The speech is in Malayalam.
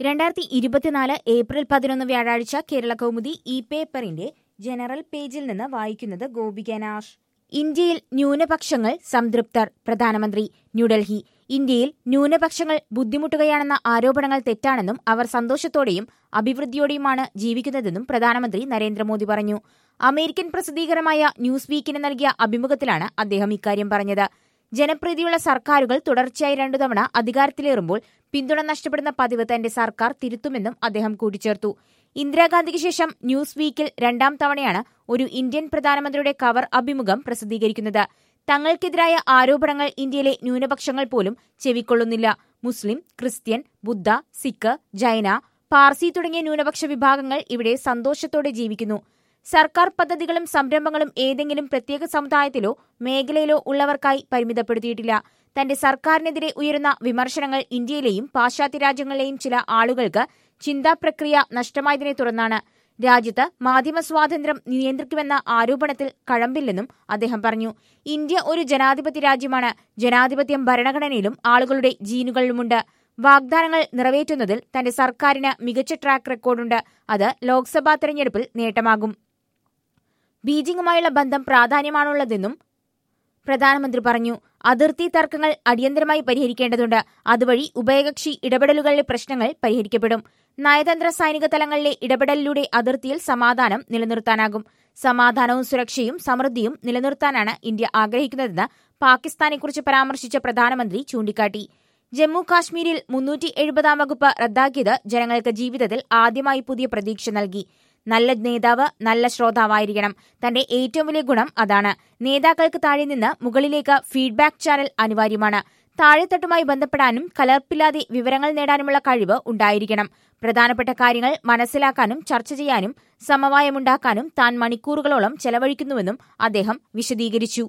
രണ്ടായിരത്തി ഇരുപത്തിനാല് ഏപ്രിൽ പതിനൊന്ന് വ്യാഴാഴ്ച കേരള കൗമുദി ഇ പേപ്പറിന്റെ ജനറൽ പേജിൽ നിന്ന് വായിക്കുന്നത് ഗോപിക നാഷ് ഇന്ത്യയിൽ ന്യൂനപക്ഷങ്ങൾ സംതൃപ്തർ പ്രധാനമന്ത്രി ന്യൂഡൽഹി ഇന്ത്യയിൽ ന്യൂനപക്ഷങ്ങൾ ബുദ്ധിമുട്ടുകയാണെന്ന ആരോപണങ്ങൾ തെറ്റാണെന്നും അവർ സന്തോഷത്തോടെയും അഭിവൃദ്ധിയോടെയുമാണ് ജീവിക്കുന്നതെന്നും പ്രധാനമന്ത്രി നരേന്ദ്രമോദി പറഞ്ഞു അമേരിക്കൻ പ്രസിദ്ധീകരണമായ ന്യൂസ് വീക്കിന് നൽകിയ അഭിമുഖത്തിലാണ് അദ്ദേഹം ഇക്കാര്യം പറഞ്ഞത് ജനപ്രീതിയുള്ള സർക്കാരുകൾ തുടർച്ചയായി രണ്ടു തവണ അധികാരത്തിലേറുമ്പോൾ പിന്തുണ നഷ്ടപ്പെടുന്ന പതിവ് തന്റെ സർക്കാർ തിരുത്തുമെന്നും അദ്ദേഹം കൂട്ടിച്ചേർത്തു ഇന്ദിരാഗാന്ധിക്ക് ശേഷം ന്യൂസ് വീക്കിൽ രണ്ടാം തവണയാണ് ഒരു ഇന്ത്യൻ പ്രധാനമന്ത്രിയുടെ കവർ അഭിമുഖം പ്രസിദ്ധീകരിക്കുന്നത് തങ്ങൾക്കെതിരായ ആരോപണങ്ങൾ ഇന്ത്യയിലെ ന്യൂനപക്ഷങ്ങൾ പോലും ചെവിക്കൊള്ളുന്നില്ല മുസ്ലിം ക്രിസ്ത്യൻ ബുദ്ധ സിഖ് ജൈന പാർസി തുടങ്ങിയ ന്യൂനപക്ഷ വിഭാഗങ്ങൾ ഇവിടെ സന്തോഷത്തോടെ ജീവിക്കുന്നു സർക്കാർ പദ്ധതികളും സംരംഭങ്ങളും ഏതെങ്കിലും പ്രത്യേക സമുദായത്തിലോ മേഖലയിലോ ഉള്ളവർക്കായി പരിമിതപ്പെടുത്തിയിട്ടില്ല തന്റെ സർക്കാരിനെതിരെ ഉയരുന്ന വിമർശനങ്ങൾ ഇന്ത്യയിലെയും പാശ്ചാത്യ രാജ്യങ്ങളിലെയും ചില ആളുകൾക്ക് ചിന്താ പ്രക്രിയ നഷ്ടമായതിനെ തുടർന്നാണ് രാജ്യത്ത് മാധ്യമ സ്വാതന്ത്ര്യം നിയന്ത്രിക്കുമെന്ന ആരോപണത്തിൽ കഴമ്പില്ലെന്നും അദ്ദേഹം പറഞ്ഞു ഇന്ത്യ ഒരു ജനാധിപത്യ രാജ്യമാണ് ജനാധിപത്യം ഭരണഘടനയിലും ആളുകളുടെ ജീനുകളിലുമുണ്ട് വാഗ്ദാനങ്ങൾ നിറവേറ്റുന്നതിൽ തന്റെ സർക്കാരിന് മികച്ച ട്രാക്ക് റെക്കോർഡുണ്ട് അത് ലോക്സഭാ തെരഞ്ഞെടുപ്പിൽ നേട്ടമാകും ബീജിംഗുമായുള്ള ബന്ധം പ്രാധാന്യമാണുള്ളതെന്നും പ്രധാനമന്ത്രി പറഞ്ഞു അതിർത്തി തർക്കങ്ങൾ അടിയന്തരമായി പരിഹരിക്കേണ്ടതുണ്ട് അതുവഴി ഉഭയകക്ഷി ഇടപെടലുകളിലെ പ്രശ്നങ്ങൾ പരിഹരിക്കപ്പെടും നയതന്ത്ര സൈനിക തലങ്ങളിലെ ഇടപെടലിലൂടെ അതിർത്തിയിൽ സമാധാനം നിലനിർത്താനാകും സമാധാനവും സുരക്ഷയും സമൃദ്ധിയും നിലനിർത്താനാണ് ഇന്ത്യ ആഗ്രഹിക്കുന്നതെന്ന് പാകിസ്ഥാനെക്കുറിച്ച് പരാമർശിച്ച പ്രധാനമന്ത്രി ചൂണ്ടിക്കാട്ടി ജമ്മു കാശ്മീരിൽ മുന്നൂറ്റി എഴുപതാം വകുപ്പ് റദ്ദാക്കിയത് ജനങ്ങൾക്ക് ജീവിതത്തിൽ ആദ്യമായി പുതിയ പ്രതീക്ഷ നൽകി നല്ല നേതാവ് നല്ല ശ്രോതാവായിരിക്കണം തന്റെ ഏറ്റവും വലിയ ഗുണം അതാണ് നേതാക്കൾക്ക് താഴെ നിന്ന് മുകളിലേക്ക് ഫീഡ്ബാക്ക് ചാനൽ അനിവാര്യമാണ് താഴെത്തട്ടുമായി ബന്ധപ്പെടാനും കലർപ്പില്ലാതെ വിവരങ്ങൾ നേടാനുമുള്ള കഴിവ് ഉണ്ടായിരിക്കണം പ്രധാനപ്പെട്ട കാര്യങ്ങൾ മനസ്സിലാക്കാനും ചർച്ച ചെയ്യാനും സമവായമുണ്ടാക്കാനും താൻ മണിക്കൂറുകളോളം ചെലവഴിക്കുന്നുവെന്നും അദ്ദേഹം വിശദീകരിച്ചു